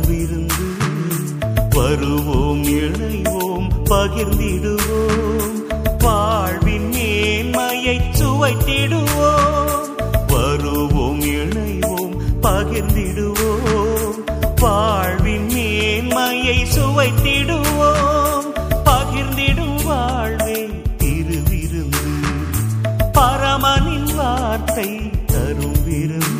விருந்து வருவோம் இணைவோம் பகிர்ந்திடுவோம் வாழ்வின் மேன்மையை சுவைத்திடுவோம் வருவோம் இணைவோம் பகிர்ந்திடுவோம் வாழ்வின் மேன்மையை சுவைத்திடுவோம் பகிர்ந்திடும் வாழ்வே திருவிருந்து பரமனின் வார்த்தை தரும் விருந்து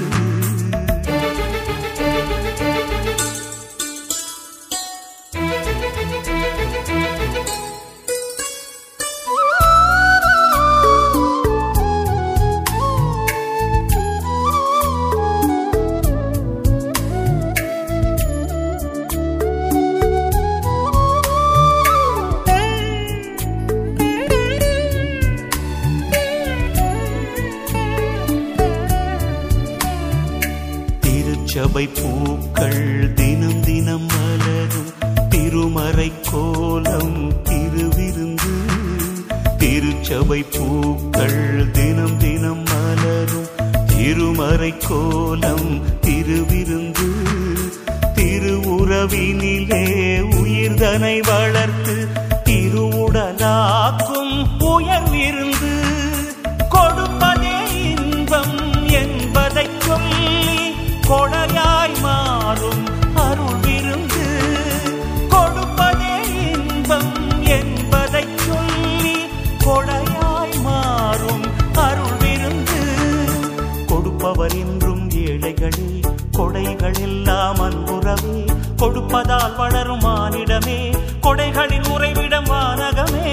திருச்சபை பூக்கள் தினம் தினம் மலரும் திருமறை கோலம் திருவிருந்து திருச்சபை பூக்கள் தினம் தினம் மலரும் திருமறை கோலம் திருவிருந்து திருவுறவினிலே உயிர்தனை வளர்த்து திருவுடலாக்கும் உயர்விருந்து கொடுப்பதே இன்பம் என்பதைச் சொல்லி கொடையாய் மாறும் அருள் விருந்து கொடுப்பதே இன்பம் என்பதைச் சொல்லி கொடையாய் மாறும் அருள் விருந்து கொடுப்பவர் என்றும் ஏழைகளே கொடைகள் எல்லாம் அன்புறவே கொடுப்பதால் வளரும் மானிடமே கொடைகளின் உறைவிடம் வானகமே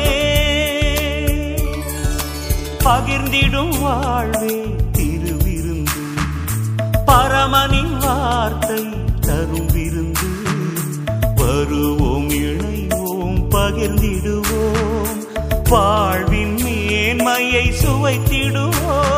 பகிர்ந்திடும் வாழ்வே திருவிருந்து பரமனின் வார்த்தை தரும் விருந்து வருவோம் இணைவோம் பகிர்ந்திடுவோம் வாழ்வின் மேன்மையை சுவைத்திடுவோம்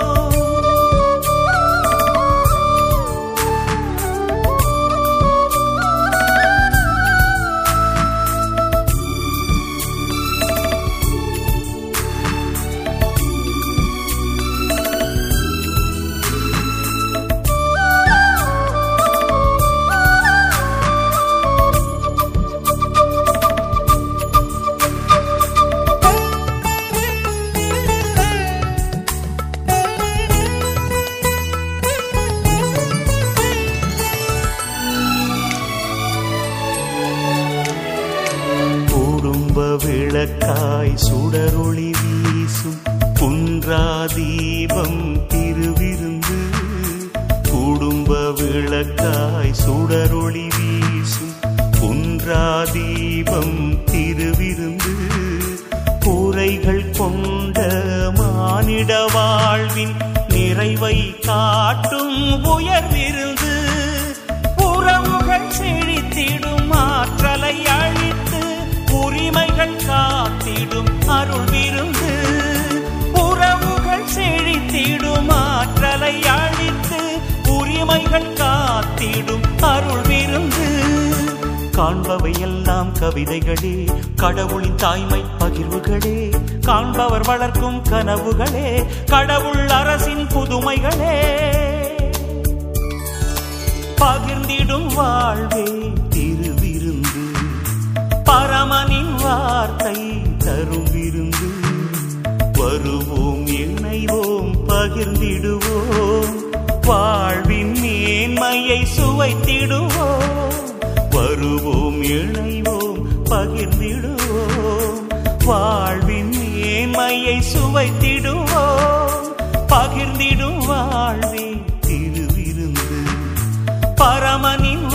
குடும்ப விளக்காய் சுடரொளி வீசும் குன்றா தீபம் திருவிருந்து குடும்ப விளக்காய் சுடரொளி வீசும் குன்றா தீபம் திருவிருந்து குறைகள் கொண்ட மானிட வாழ்வின் நிறைவை காட்டும் உயர்விருந்து உறவுகள் செழித்திடும் ஆற்றலை அழித்து உரிமைகள் காத்திடும் அருள் விருந்து உறவுகள் செழித்திடும் ஆற்றலை அழித்து உரிமைகள் காத்திடும் அருள் விருந்து காண்பவை எல்லாம் கவிதைகளே கடவுளின் தாய்மை பகிர்வுகளே காண்பவர் வளர்க்கும் கனவுகளே கடவுள் அரசின் புதுமைகளே பகிர்ந்திடும் வாழ்வே திருவிருந்து பரமனின் வார்த்தை தரும் விருந்து வருவோம் இணைவோம் பகிர்ந்திடுவோம் வாழ்வின் மேன்மையை சுவைத்திடுவோம் வருவோம் இணைவோம் பகிர்ந்திடுவோம் வாழ்வின் மேன்மையை சுவைத்திடுவோம் பகிர்ந்திடும் வாழ்வே திருவிருந்து பரமனின்